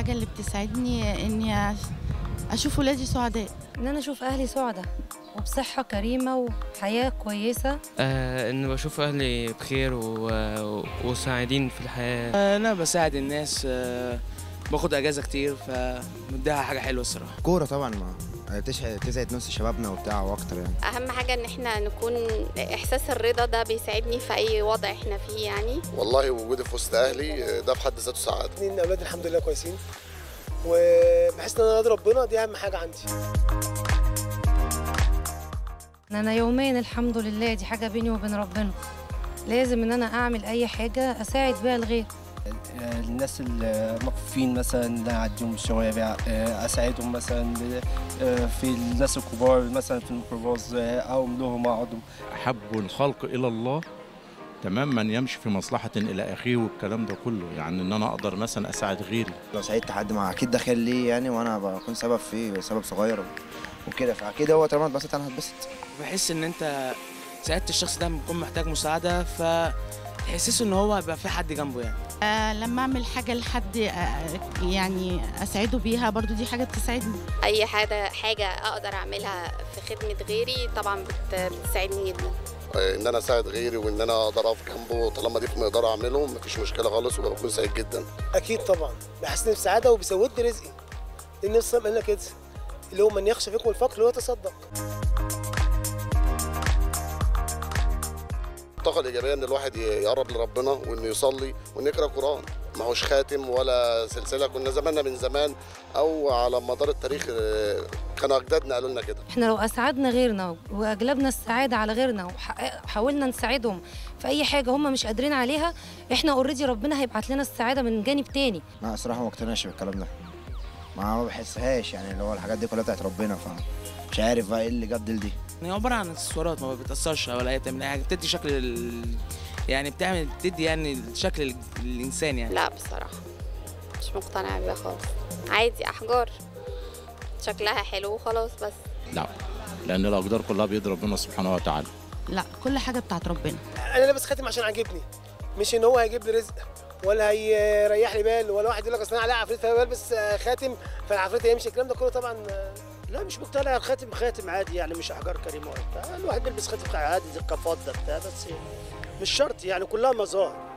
الحاجة اللي بتسعدني إني أشوف ولادي سعداء ان انا اشوف اهلي سعداء وبصحه كريمه وحياه كويسه آه ان بشوف اهلي بخير و... وسعيدين في الحياه انا بساعد الناس آه، باخد اجازه كتير فمديها حاجه حلوه الصراحه كورة طبعا ما بتسعد تسعد نص شبابنا وبتاع واكتر يعني اهم حاجه ان احنا نكون احساس الرضا ده بيساعدني في اي وضع احنا فيه يعني والله وجودي في وسط اهلي ده في حد ذاته سعاده اتنين اولاد الحمد لله كويسين وبحس ان انا راضي ربنا دي اهم حاجه عندي ان انا يوميا الحمد لله دي حاجه بيني وبين ربنا لازم ان انا اعمل اي حاجه اساعد بيها الغير الناس المكفوفين مثلا اللي اعديهم الشوارع آه، اساعدهم مثلا آه، في الناس الكبار مثلا في الميكروباص آه، اقوم لهم اقعدهم أحب الخلق إلى الله تمام من يمشي في مصلحة إلى أخيه والكلام ده كله يعني إن أنا أقدر مثلا أساعد غيري لو ساعدت حد ما اكيد ده خير ليه يعني وانا بكون سبب فيه سبب صغير وكده فاكيد هو طالما اتبسط انا هتبسط بحس ان انت ساعدت الشخص ده لما يكون محتاج مساعده فتحسسه ان هو يبقى في حد جنبه يعني آه لما أعمل حاجة لحد آه يعني أسعده بيها برضو دي حاجة بتساعدني اي حاجه حاجه اقدر اعملها في خدمه غيري طبعا بت- بتساعدني جدا ان انا اساعد غيري وان انا اقدر اقف جنبه طالما دي في مقدار اعمله مفيش مشكله خالص وبكون سعيد جدا اكيد طبعا بحسني بسعاده وبيزود لي رزقي لان النبي صلى الله عليه وسلم قال لنا كده اللي هو من يخشى فيكم الفقر ويتصدق الطاقه الايجابيه ان الواحد ي- يقرب لربنا وانه يصلي وانه يقرا قران ما هوش خاتم ولا سلسله كنا زماننا من زمان او على مدار التاريخ آه، كانوا اجدادنا قالوا لنا كده احنا لو اسعدنا غيرنا واجلبنا السعاده على غيرنا وحقق- وحاولنا نساعدهم في اي حاجه هم مش قادرين عليها احنا اوريدي ربنا هيبعت لنا السعاده من جانب تاني لا الصراحه ما اقتنعش بالكلام ده ما ما بحسهاش يعني اللي هو الحاجات دي كلها بتاعت ربنا فمش عارف بقى ايه اللي جاب دي هي عباره عن اكسسوارات ما بتاثرش ولا هي بتعمل اي حاجه بتدي شكل ال... يعني بتعمل بتدي يعني شكل ال- الانسان يعني لا بصراحه مش مقتنعه بيها خالص عادي احجار شكلها حلو وخلاص بس لا لأن الأقدار كلها بيد ربنا سبحانه وتعالى لا كل حاجة بتاعت ربنا انا لابس خاتم عشان عاجبني مش ان هو هيجيب لي رزق ولا هيريح لي بال ولا واحد يقول لك اصل انا عليا عفريت فبلبس آه، خاتم فالعفريت هيمشي الكلام ده كله طبعا آه، لا مش مقتنع الخاتم خاتم عادي يعني مش احجار كريمه ولا بتاع الواحد بيلبس خاتم عادي زي كفضه بتاع بس مش شرط يعني كلها مظاهر